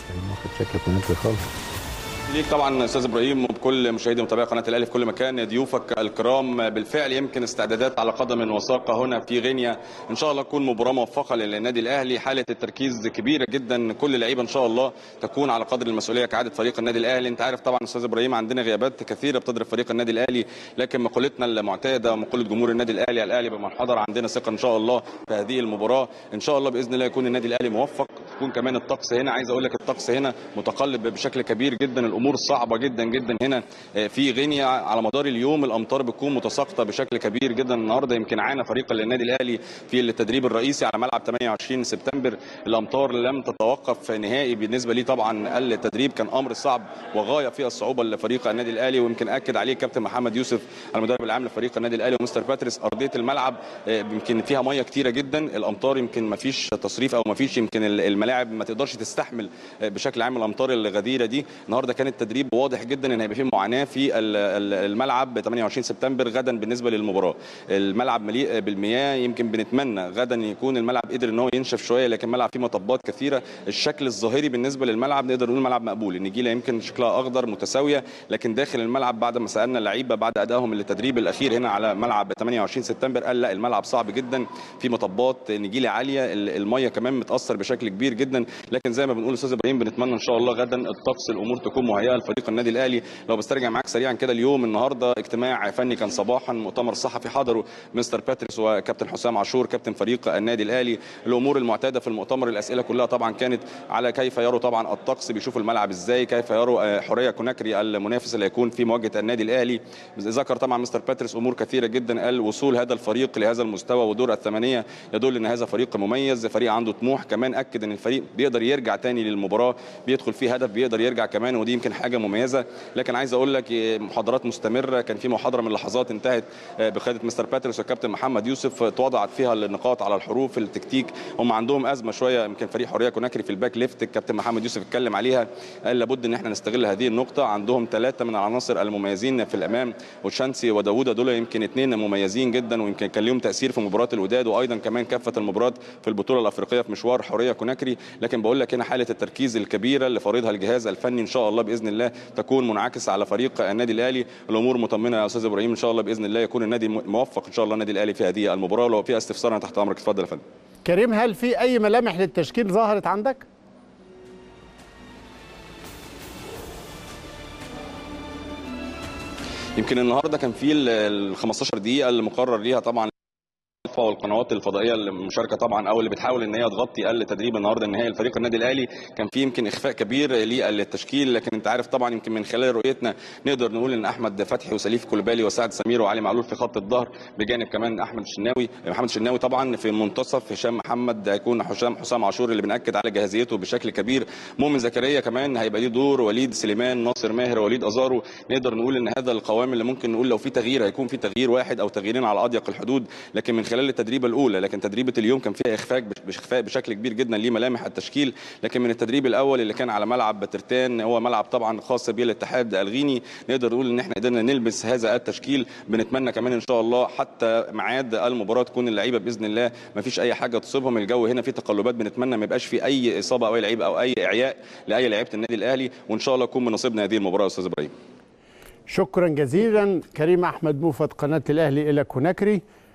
كريم واخد شكل كوناتري خالص ليك طبعا استاذ ابراهيم وبكل مشاهدي ومتابعي قناه الاهلي في كل مكان ضيوفك الكرام بالفعل يمكن استعدادات على قدم وساق هنا في غينيا ان شاء الله تكون مباراه موفقه للنادي الاهلي حاله التركيز كبيره جدا كل اللعيبه ان شاء الله تكون على قدر المسؤوليه كعاده فريق النادي الاهلي انت عارف طبعا استاذ ابراهيم عندنا غيابات كثيره بتضرب فريق النادي الاهلي لكن مقولتنا المعتاده ومقوله جمهور النادي الاهلي الاهلي بمن حضر عندنا ثقه ان شاء الله في هذه المباراه ان شاء الله باذن الله يكون النادي الاهلي موفق يكون كمان الطقس هنا عايز اقول لك الطقس هنا متقلب بشكل كبير جدا الامور صعبه جدا جدا هنا في غينيا على مدار اليوم الامطار بتكون متساقطه بشكل كبير جدا النهارده يمكن عانى فريق النادي الاهلي في التدريب الرئيسي على ملعب 28 سبتمبر الامطار لم تتوقف نهائي بالنسبه لي طبعا التدريب كان امر صعب وغايه في الصعوبه لفريق النادي الاهلي ويمكن اكد عليه كابتن محمد يوسف المدرب العام لفريق النادي الاهلي ومستر باتريس ارضيه الملعب يمكن فيها ميه كتيره جدا الامطار يمكن ما فيش تصريف او ما فيش يمكن الملاعب ما تقدرش تستحمل بشكل عام الامطار الغزيره دي النهارده كان التدريب واضح جدا ان هيبقى فيه معاناه في الملعب 28 سبتمبر غدا بالنسبه للمباراه الملعب مليء بالمياه يمكن بنتمنى غدا يكون الملعب قدر ان هو ينشف شويه لكن الملعب فيه مطبات كثيره الشكل الظاهري بالنسبه للملعب نقدر نقول ملعب مقبول النجيله يمكن شكلها اخضر متساويه لكن داخل الملعب بعد ما سالنا اللعيبه بعد ادائهم التدريب الاخير هنا على ملعب 28 سبتمبر قال لا الملعب صعب جدا في مطبات نجيله عاليه الميه كمان متاثر بشكل كبير جدا لكن زي ما بنقول استاذ ابراهيم بنتمنى ان شاء الله غدا الطقس الامور تكون مهيئه لفريق النادي الاهلي لو بسترجع معاك سريعا كده اليوم النهارده اجتماع فني كان صباحا مؤتمر صحفي حضروا مستر باتريس وكابتن حسام عاشور كابتن فريق النادي الاهلي الامور المعتاده في المؤتمر الاسئله كلها طبعا كانت على كيف يروا طبعا الطقس بيشوفوا الملعب ازاي كيف يروا حوريه كوناكري المنافس اللي هيكون في مواجهه النادي الاهلي ذكر طبعا مستر باتريس امور كثيره جدا قال وصول هذا الفريق لهذا المستوى ودور الثمانيه يدل ان هذا فريق مميز فريق عنده طموح كمان اكد ان الفريق بيقدر يرجع تاني للمباراه بيدخل فيه هدف بيقدر يرجع كمان ودي يمكن حاجه مميزه لكن عايز اقول لك محاضرات مستمره كان في محاضره من اللحظات انتهت بقياده مستر باتريس والكابتن محمد يوسف توضعت فيها النقاط على الحروف التكتيك هم عندهم ازمه شويه يمكن فريق حريه كوناكري في الباك ليفت الكابتن محمد يوسف اتكلم عليها قال لابد ان احنا نستغل هذه النقطه عندهم ثلاثه من العناصر المميزين في الامام وشانسي وداوود دول يمكن اثنين مميزين جدا ويمكن كان لهم تاثير في مباراه الوداد وايضا كمان كافه المباريات في البطوله الافريقيه في مشوار حريه كوناكري لكن بقول لك هنا حاله التركيز الكبيره اللي فارضها الجهاز الفني ان شاء الله باذن الله تكون منعكسه على فريق النادي الاهلي الامور مطمنه يا استاذ ابراهيم ان شاء الله باذن الله يكون النادي موفق ان شاء الله النادي الاهلي في هذه المباراه ولو فيها استفسار انا تحت امرك اتفضل يا فندم كريم هل في اي ملامح للتشكيل ظهرت عندك يمكن النهارده كان في ال 15 دقيقه اللي مقرر ليها طبعا والقنوات الفضائيه اللي مشاركه طبعا او اللي بتحاول ان هي تغطي التدريب النهارده النهائي لفريق النادي الاهلي كان في يمكن اخفاء كبير للتشكيل لكن انت عارف طبعا يمكن من خلال رؤيتنا نقدر نقول ان احمد فتحي وسليف كولبالي وسعد سمير وعلي معلول في خط الظهر بجانب كمان احمد الشناوي محمد الشناوي طبعا في المنتصف هشام محمد هيكون حسام حسام عاشور اللي بناكد على جاهزيته بشكل كبير مؤمن زكريا كمان هيبقى ليه دور وليد سليمان ناصر ماهر وليد ازارو نقدر نقول ان هذا القوام اللي ممكن نقول لو في تغيير هيكون في تغيير واحد او تغييرين على اضيق الحدود لكن من خلال التدريبه الاولى لكن تدريبه اليوم كان فيها اخفاء اخفاء بشكل كبير جدا لملامح التشكيل لكن من التدريب الاول اللي كان على ملعب ترتان هو ملعب طبعا خاص بالاتحاد الغيني نقدر نقول ان احنا قدرنا نلبس هذا التشكيل بنتمنى كمان ان شاء الله حتى ميعاد المباراه تكون اللعيبه باذن الله ما فيش اي حاجه تصيبهم الجو هنا فيه تقلبات بنتمنى ما يبقاش في اي اصابه او اي لعيب او اي اعياء لاي لعيبه النادي الاهلي وان شاء الله يكون من نصيبنا هذه المباراه يا استاذ ابراهيم شكرا جزيلا كريم احمد موفد قناه الاهلي الى كوناكري